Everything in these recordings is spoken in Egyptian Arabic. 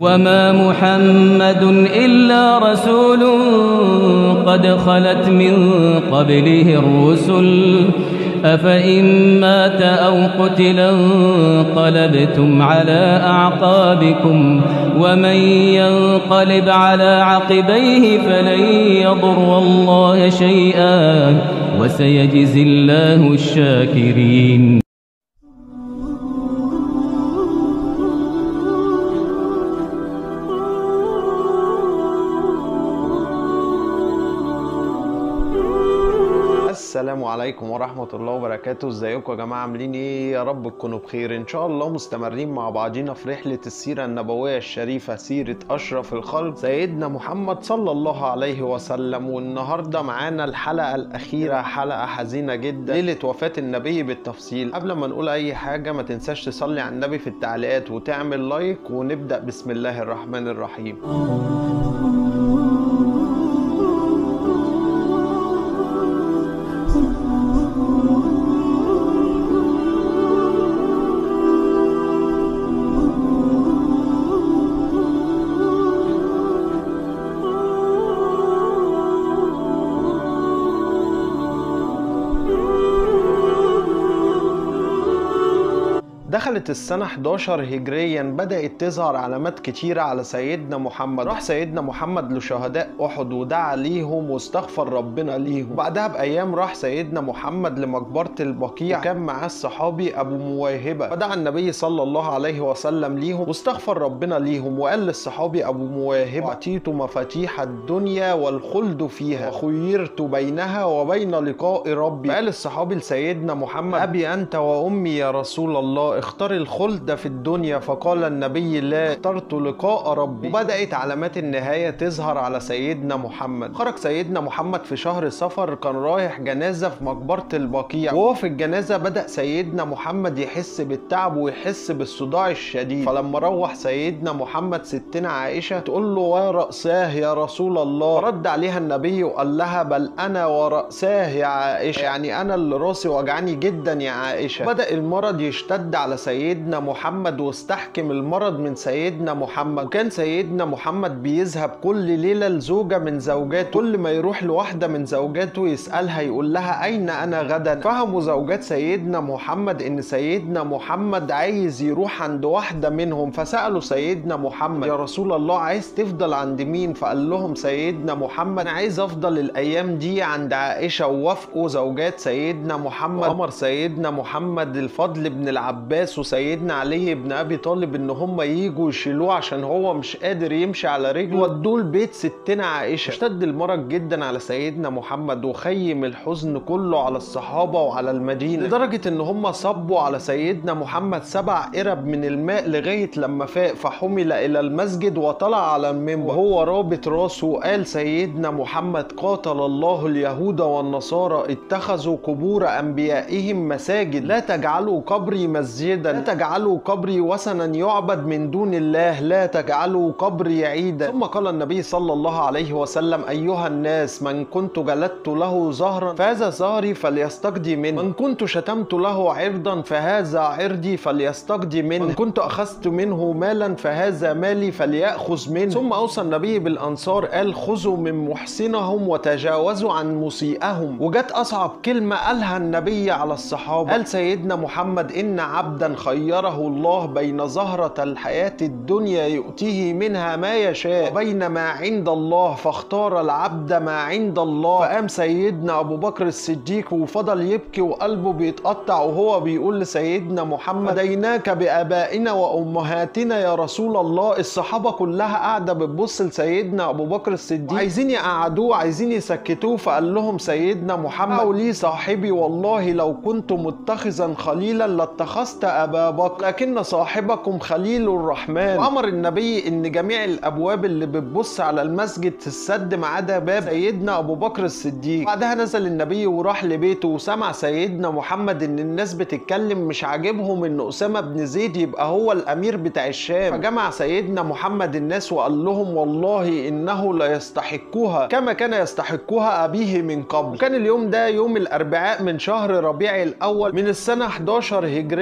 وما محمد إلا رسول قد خلت من قبله الرسل أفإن مات أو قتلا انقلبتم على أعقابكم ومن ينقلب على عقبيه فلن يضر الله شيئا وسيجزي الله الشاكرين السلام عليكم ورحمة الله وبركاته ازيكم يا جماعة عاملين ايه يا رب تكونوا بخير ان شاء الله مستمرين مع بعضينا في رحلة السيرة النبوية الشريفة سيرة اشرف الخلق سيدنا محمد صلى الله عليه وسلم والنهاردة معانا الحلقة الاخيرة حلقة حزينة جدا ليلة وفاة النبي بالتفصيل قبل ما نقول اي حاجة ما تنساش تصلي على النبي في التعليقات وتعمل لايك ونبدأ بسم الله الرحمن الرحيم دخلت السنة 11 هجريا بدأت تظهر علامات كتيرة على سيدنا محمد راح سيدنا محمد لشهداء أحد ودعا ليهم واستغفر ربنا ليهم وبعدها بأيام راح سيدنا محمد لمقبرة البقيع وكان معاه الصحابي أبو مواهبة فدعا النبي صلى الله عليه وسلم ليهم واستغفر ربنا ليهم وقال للصحابي أبو مواهبة أعطيت مفاتيح الدنيا والخلد فيها وخيرت بينها وبين لقاء ربي قال الصحابي لسيدنا محمد أبي أنت وأمي يا رسول الله اختار الخلد في الدنيا فقال النبي لا اخترت لقاء ربي وبدأت علامات النهاية تظهر على سيدنا محمد خرج سيدنا محمد في شهر صفر كان رايح جنازة في مقبرة البقيع وهو في الجنازة بدأ سيدنا محمد يحس بالتعب ويحس بالصداع الشديد فلما روح سيدنا محمد ستنا عائشة تقول له ورأساه يا رسول الله رد عليها النبي وقال لها بل أنا ورأساه يا عائشة يعني أنا اللي راسي وجعني جدا يا عائشة بدأ المرض يشتد على سيدنا محمد واستحكم المرض من سيدنا محمد وكان سيدنا محمد بيذهب كل ليلة لزوجة من زوجاته كل ما يروح لواحدة من زوجاته يسألها يقول لها أين أنا غدا فهموا زوجات سيدنا محمد إن سيدنا محمد عايز يروح عند واحدة منهم فسألوا سيدنا محمد يا رسول الله عايز تفضل عند مين فقال لهم سيدنا محمد أنا عايز أفضل الأيام دي عند عائشة ووافقوا زوجات سيدنا محمد أمر سيدنا محمد الفضل بن العباس وسيدنا علي بن ابي طالب ان هم ييجوا يشيلوه عشان هو مش قادر يمشي على رجله ودوه لبيت ستنا عائشه اشتد المرض جدا على سيدنا محمد وخيم الحزن كله على الصحابه وعلى المدينه لدرجه ان هم صبوا على سيدنا محمد سبع قرب من الماء لغايه لما فاق فحمل الى المسجد وطلع على المنبر وهو رابط راسه وقال سيدنا محمد قاتل الله اليهود والنصارى اتخذوا قبور انبيائهم مساجد لا تجعلوا قبري مسجدا لا تجعلوا قبري وثنا يعبد من دون الله لا تجعلوا قبري عيدا ثم قال النبي صلى الله عليه وسلم أيها الناس من كنت جلدت له زهرا فهذا زهري فليستقضي منه من كنت شتمت له عرضا فهذا عرضي فليستقضي منه من كنت أخذت منه مالا فهذا مالي فليأخذ منه ثم أوصى النبي بالأنصار قال خذوا من محسنهم وتجاوزوا عن مسيئهم وجت أصعب كلمة قالها النبي على الصحابة قال سيدنا محمد إن عبدا خيره الله بين زهرة الحياة الدنيا يؤتيه منها ما يشاء وبين ما عند الله فاختار العبد ما عند الله فقام سيدنا أبو بكر الصديق وفضل يبكي وقلبه بيتقطع وهو بيقول لسيدنا محمد ديناك بآبائنا وأمهاتنا يا رسول الله الصحابة كلها قاعدة بتبص لسيدنا أبو بكر الصديق عايزين يقعدوه عايزين يسكتوه فقال لهم سيدنا محمد أولي صاحبي والله لو كنت متخذا خليلا لاتخذت أبا بكر لكن صاحبكم خليل الرحمن وأمر النبي إن جميع الأبواب اللي بتبص على المسجد تسد ما عدا باب سيدنا أبو بكر الصديق بعدها نزل النبي وراح لبيته وسمع سيدنا محمد إن الناس بتتكلم مش عاجبهم إن أسامة بن زيد يبقى هو الأمير بتاع الشام فجمع سيدنا محمد الناس وقال لهم والله إنه لا يستحقها كما كان يستحقها أبيه من قبل وكان اليوم ده يوم الأربعاء من شهر ربيع الأول من السنة 11 هجريا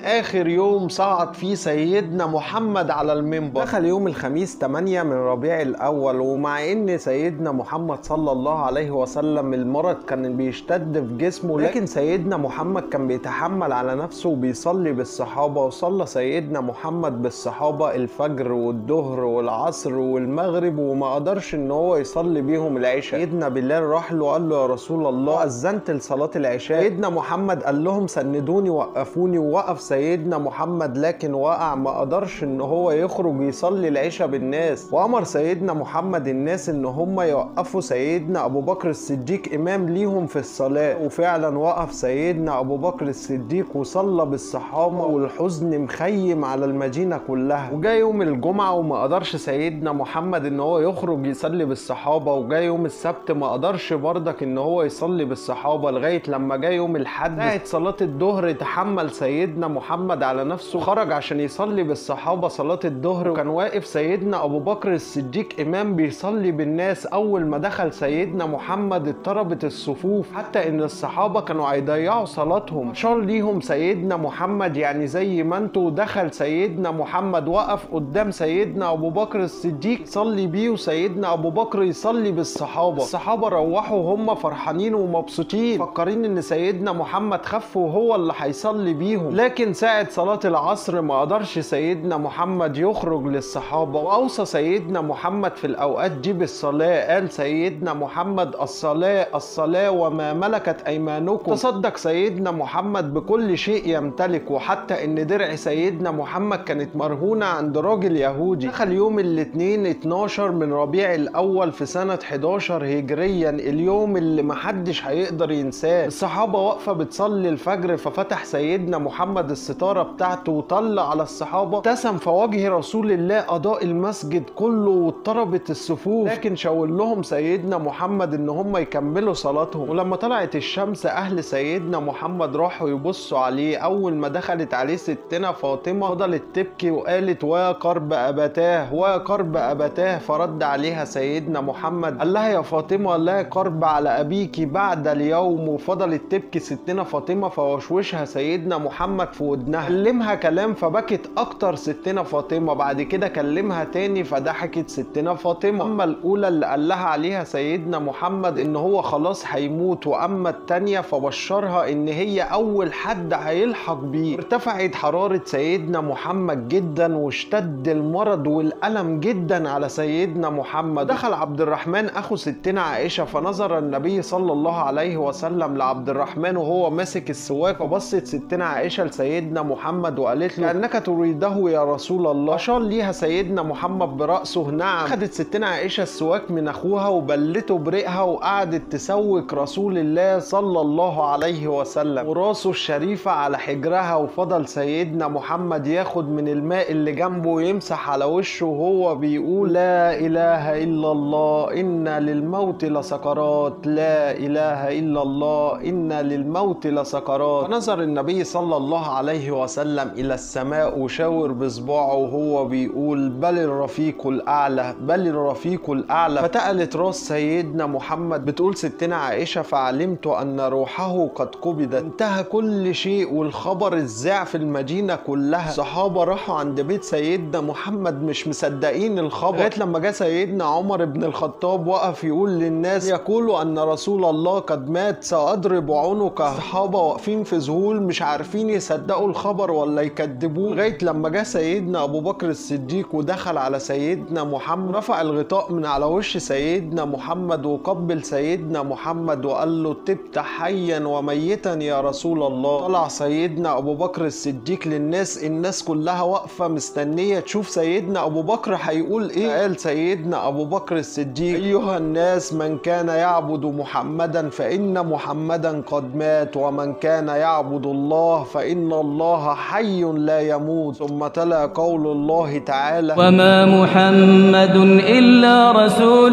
اخر يوم صعد فيه سيدنا محمد على المنبر دخل يوم الخميس 8 من ربيع الاول ومع ان سيدنا محمد صلى الله عليه وسلم المرض كان بيشتد في جسمه لكن سيدنا محمد كان بيتحمل على نفسه وبيصلي بالصحابة وصلى سيدنا محمد بالصحابة الفجر والظهر والعصر والمغرب وما قدرش ان هو يصلي بيهم العشاء سيدنا بلال راح له قال له يا رسول الله اذنت لصلاة العشاء سيدنا محمد قال لهم سندوني وقفوني ووقف سيدنا محمد لكن وقع ما قدرش ان هو يخرج يصلي العشاء بالناس وامر سيدنا محمد الناس ان هم يوقفوا سيدنا ابو بكر الصديق امام ليهم في الصلاة وفعلا وقف سيدنا ابو بكر الصديق وصلى بالصحابة والحزن مخيم على المدينة كلها وجاء يوم الجمعة وما قدرش سيدنا محمد ان هو يخرج يصلي بالصحابة وجاء يوم السبت ما قدرش برضك ان هو يصلي بالصحابة لغاية لما جاء يوم الحد ساعة صلاة الظهر تحمل سيدنا محمد على نفسه خرج عشان يصلي بالصحابة صلاة الظهر وكان واقف سيدنا ابو بكر الصديق امام بيصلي بالناس اول ما دخل سيدنا محمد اضطربت الصفوف حتى ان الصحابة كانوا هيضيعوا صلاتهم شار ليهم سيدنا محمد يعني زي ما انتوا دخل سيدنا محمد وقف قدام سيدنا ابو بكر الصديق صلي بيه وسيدنا ابو بكر يصلي بالصحابة الصحابة روحوا هم فرحانين ومبسوطين فكرين ان سيدنا محمد خف وهو اللي هيصلي بيهم لكن ساعة صلاة العصر ما قدرش سيدنا محمد يخرج للصحابة واوصى سيدنا محمد في الاوقات دي بالصلاة قال سيدنا محمد الصلاة الصلاة وما ملكت ايمانكم تصدق سيدنا محمد بكل شيء يمتلك وحتى ان درع سيدنا محمد كانت مرهونة عند راجل يهودي دخل يوم الاثنين 12 من ربيع الاول في سنة 11 هجريا اليوم اللي محدش هيقدر ينساه الصحابة واقفة بتصلي الفجر ففتح سيدنا محمد الستارة بتاعته وطلع على الصحابة ابتسم في وجه رسول الله اضاء المسجد كله واضطربت الصفوف لكن شاور لهم سيدنا محمد ان هم يكملوا صلاتهم ولما طلعت الشمس اهل سيدنا محمد راحوا يبصوا عليه اول ما دخلت عليه ستنا فاطمة فضلت تبكي وقالت ويا قرب ابتاه ويا قرب ابتاه فرد عليها سيدنا محمد قال لها يا فاطمة لا قرب على ابيك بعد اليوم وفضلت تبكي ستنا فاطمة فوشوشها سيدنا محمد في ودنها كلمها كلام فبكت اكتر ستنا فاطمة بعد كده كلمها تاني فضحكت ستنا فاطمة اما الاولى اللي قال لها عليها سيدنا محمد ان هو خلاص هيموت واما التانية فبشرها ان هي اول حد هيلحق بيه ارتفعت حرارة سيدنا محمد جدا واشتد المرض والألم جدا على سيدنا محمد دخل عبد الرحمن اخو ستنا عائشة فنظر النبي صلى الله عليه وسلم لعبد الرحمن وهو ماسك السواك فبصت ستنا عائشة لسيدنا محمد وقالت له انك تريده يا رسول الله اشار ليها سيدنا محمد برأسه نعم اخدت ستنا عائشة السواك من اخوها وبلته بريقها وقعدت تسوك رسول الله صلى الله عليه وسلم وراسه الشريفة على حجرها وفضل سيدنا محمد ياخد من الماء اللي جنبه ويمسح على وشه وهو بيقول لا اله الا الله ان للموت لسكرات لا اله الا الله ان للموت لسكرات فنظر النبي صلى الله عليه وسلم الى السماء وشاور بصباعه وهو بيقول بل الرفيق الاعلى بل الرفيق الاعلى فتقلت راس سيدنا محمد بتقول ستنا عائشه فعلمت ان روحه قد قبضت انتهى كل شيء والخبر الذاع في المدينه كلها صحابه راحوا عند بيت سيدنا محمد مش مصدقين الخبر لغايه لما جه سيدنا عمر بن الخطاب وقف يقول للناس يقولوا ان رسول الله قد مات ساضرب عنقه الصحابه واقفين في ذهول مش عارفين يصدقوا الخبر ولا يكذبوه لغايه لما جه سيدنا ابو بكر الصديق ودخل على سيدنا محمد رفع الغطاء من على وش سيدنا محمد وقبل سيدنا محمد وقال له تبت حيا وميتا يا رسول الله طلع سيدنا ابو بكر الصديق للناس الناس كلها واقفه مستنيه تشوف سيدنا ابو بكر هيقول ايه قال سيدنا ابو بكر الصديق ايها الناس من كان يعبد محمدا فان محمدا قد مات ومن كان يعبد الله فان الله حي لا يموت ثم تلا قول الله تعالى وما محمد إلا رسول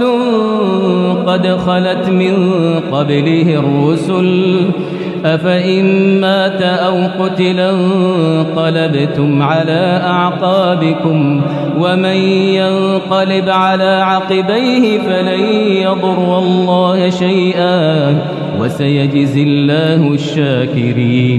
قد خلت من قبله الرسل أفإن مات أو قتلا انقلبتم على أعقابكم ومن ينقلب على عقبيه فلن يضر الله شيئا وسيجزي الله الشاكرين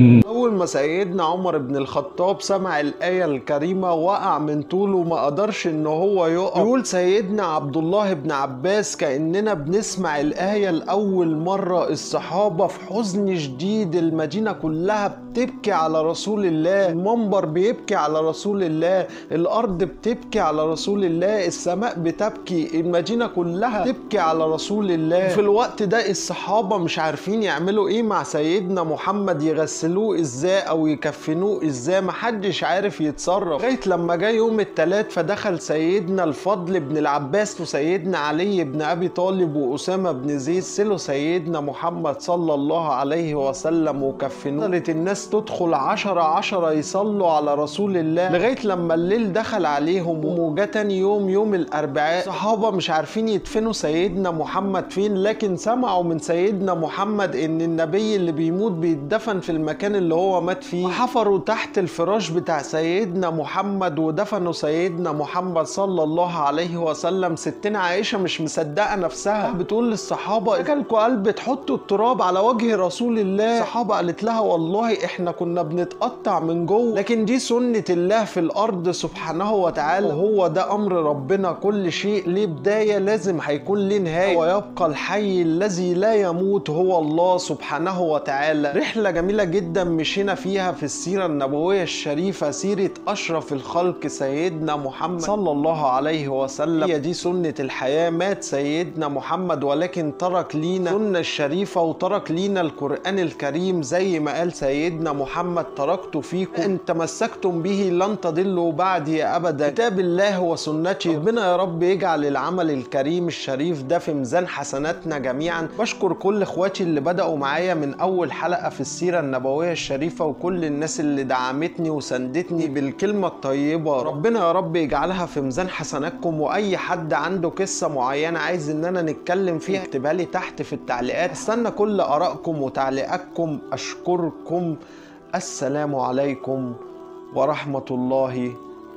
أول ما سيدنا عمر بن الخطاب سمع الآية الكريمة وقع من طوله ما قدرش إن هو يقف يقول سيدنا عبد الله بن عباس كأننا بنسمع الآية لأول مرة الصحابة في حزن شديد المدينة كلها بتبكي على رسول الله المنبر بيبكي على رسول الله الأرض بتبكي على رسول الله السماء بتبكي المدينة كلها تبكي على رسول الله في الوقت ده الصحابة مش عارفين يعملوا ايه مع سيدنا محمد يغسلوه ازاي او يكفنوه ازاي محدش عارف يتصرف لغاية لما جه يوم التلات فدخل سيدنا الفضل بن العباس وسيدنا علي بن ابي طالب واسامة بن زيد سلوا سيدنا محمد صلى الله عليه وسلم وكفنوه فضلت الناس تدخل عشرة عشرة يصلوا على رسول الله لغاية لما الليل دخل عليهم وجا تاني يوم يوم الاربعاء صحابة مش عارفين يدفنوا سيدنا محمد فين لكن سمعوا من سيدنا محمد ان النبي اللي بيموت بيتدفن في المكان اللي هو مات فيه حفروا تحت الفراش بتاع سيدنا محمد ودفنوا سيدنا محمد صلى الله عليه وسلم ستنا عائشة مش مصدقة نفسها بتقول للصحابة جالكوا قلب تحطوا التراب على وجه رسول الله الصحابة قالت لها والله احنا كنا بنتقطع من جوه لكن دي سنة الله في الارض سبحانه وتعالى وهو ده امر ربنا كل شيء ليه بداية لازم هيكون ليه نهاية ويبقى الحي الذي لا يموت هو الله سبحانه وتعالى رحلة جميلة جدا مشينا فيها في السيرة النبوية الشريفة سيرة أشرف الخلق سيدنا محمد صلى الله عليه وسلم هي دي سنة الحياة مات سيدنا محمد ولكن ترك لينا سنة الشريفة وترك لينا القرآن الكريم زي ما قال سيدنا محمد تركت فيكم إن تمسكتم به لن تضلوا بعدي أبدا كتاب الله وسنتي ربنا يا رب يجعل العمل الكريم الشريف ده في ميزان حسناتنا جميعا بشكر كل اخواتي اللي بدأوا معايا من أول حلقة في السيرة النبوية الشريفة وكل الناس اللي دعمتني وسندتني بالكلمة الطيبة ربنا يا رب يجعلها في ميزان حسناتكم وأي حد عنده قصة معينة عايز إن أنا نتكلم فيها اكتبها لي تحت في التعليقات استنى كل آرائكم وتعليقاتكم أشكركم السلام عليكم ورحمة الله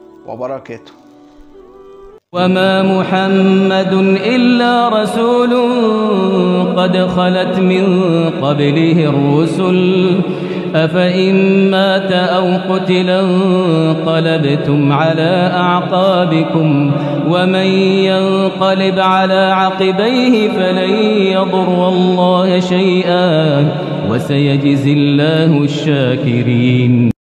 وبركاته وما محمد إلا رسول قد خلت من قبله الرسل أفإن مات أو قتلا انقلبتم على أعقابكم ومن ينقلب على عقبيه فلن يضر الله شيئا وسيجزي الله الشاكرين